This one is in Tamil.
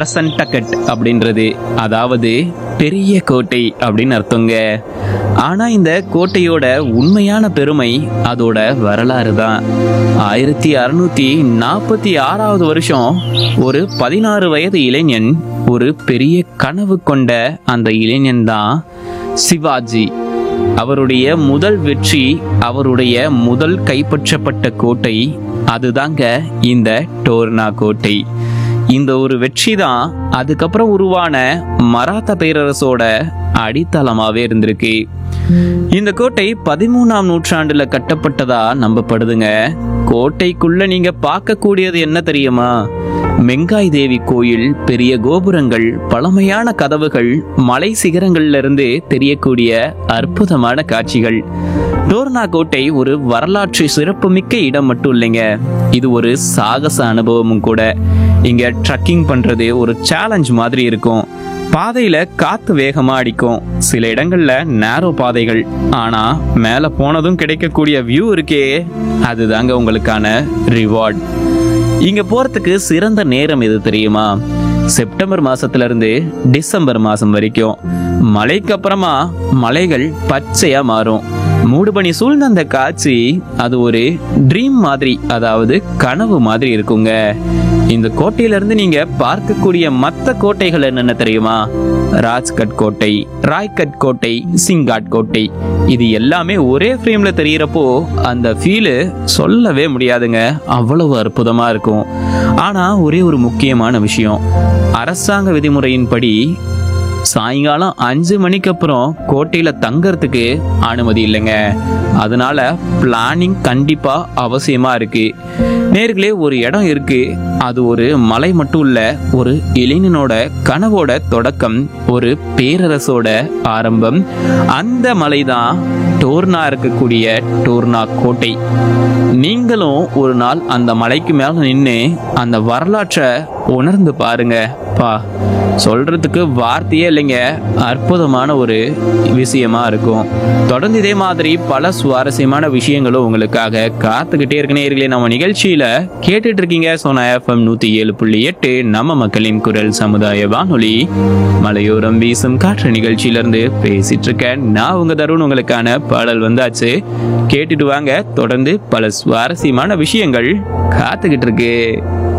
பிரசன்டகட் அப்படின்றது அதாவது பெரிய கோட்டை அப்படின்னு அர்த்தங்க ஆனா இந்த கோட்டையோட உண்மையான பெருமை அதோட வரலாறு தான் ஆயிரத்தி அறுநூத்தி நாற்பத்தி ஆறாவது வருஷம் ஒரு பதினாறு வயது இளைஞன் ஒரு பெரிய கனவு கொண்ட அந்த இளைஞன் தான் சிவாஜி அவருடைய முதல் வெற்றி அவருடைய முதல் கைப்பற்றப்பட்ட கோட்டை அதுதாங்க இந்த டோர்னா கோட்டை இந்த ஒரு வெற்றி தான் அதுக்கப்புறம் உருவான மராத்தா பேரரசோட அடித்தளமாவே இருந்திருக்கு இந்த கோட்டை பதிமூணாம் நூற்றாண்டுல கட்டப்பட்டதா நம்பப்படுதுங்க கோட்டைக்குள்ள நீங்க பார்க்கக்கூடியது என்ன தெரியுமா மெங்காய் தேவி கோயில் பெரிய கோபுரங்கள் பழமையான கதவுகள் மலை சிகரங்கள்ல இருந்து தெரியக்கூடிய அற்புதமான காட்சிகள் டோர்னா கோட்டை ஒரு வரலாற்று சிறப்புமிக்க இடம் மட்டும் இல்லைங்க இது ஒரு சாகச அனுபவமும் கூட இங்க ட்ரக்கிங் பண்றது ஒரு சேலஞ்ச் மாதிரி இருக்கும் பாதையில காத்து வேகமா அடிக்கும் சில இடங்கள்ல நேரோ பாதைகள் ஆனா மேல போனதும் கிடைக்கக்கூடிய வியூ இருக்கே அதுதாங்க உங்களுக்கான ரிவார்ட் இங்க போறதுக்கு சிறந்த நேரம் எது தெரியுமா செப்டம்பர் மாசத்துல இருந்து டிசம்பர் மாசம் வரைக்கும் மழைக்கு அப்புறமா மலைகள் பச்சையா மாறும் மூடுபனி சூழ்ந்த அந்த காட்சி அது ஒரு ட்ரீம் மாதிரி அதாவது கனவு மாதிரி இருக்குங்க இந்த கோட்டையில இருந்து நீங்க பார்க்கக்கூடிய மற்ற கோட்டைகள் என்னென்ன தெரியுமா ராஜ்கட் கோட்டை ராய்கட் கோட்டை சிங்காட் கோட்டை இது எல்லாமே ஒரே ஃப்ரேம்ல தெரியறப்போ அந்த ஃபீலு சொல்லவே முடியாதுங்க அவ்வளவு அற்புதமா இருக்கும் ஆனா ஒரே ஒரு முக்கியமான விஷயம் அரசாங்க விதிமுறையின்படி சாயங்காலம் அஞ்சு மணிக்கு அப்புறம் கோட்டையில தங்கறதுக்கு அனுமதி இல்லைங்க அதனால பிளானிங் கண்டிப்பா அவசியமா இருக்கு நேர்களே ஒரு இடம் இருக்கு அது ஒரு மலை மட்டும் இல்ல ஒரு இளைஞனோட கனவோட தொடக்கம் ஒரு பேரரசோட ஆரம்பம் அந்த மலை தான் டோர்னா இருக்கக்கூடிய டோர்னா கோட்டை நீங்களும் ஒரு நாள் அந்த மலைக்கு மேல நின்று அந்த வரலாற்றை உணர்ந்து பாருங்க பா சொல்றதுக்கு வார்த்தையே இல்லைங்க அற்புதமான ஒரு விஷயமா இருக்கும் தொடர்ந்து இதே மாதிரி பல சுவாரஸ்யமான விஷயங்களும் உங்களுக்காக காத்துக்கிட்டே இருக்க நேயர்களே நம்ம நிகழ்ச்சியில கேட்டுட்டு இருக்கீங்க சோனா எஃப்எம் நூத்தி ஏழு புள்ளி எட்டு நம்ம மக்களின் குரல் சமுதாய வானொலி மலையோரம் வீசும் காற்று நிகழ்ச்சியில இருந்து பேசிட்டு இருக்கேன் நான் உங்க தருண் உங்களுக்கான பாடல் வந்தாச்சு கேட்டுட்டு வாங்க தொடர்ந்து பல சுவாரஸ்யமான விஷயங்கள் காத்துக்கிட்டு இருக்கு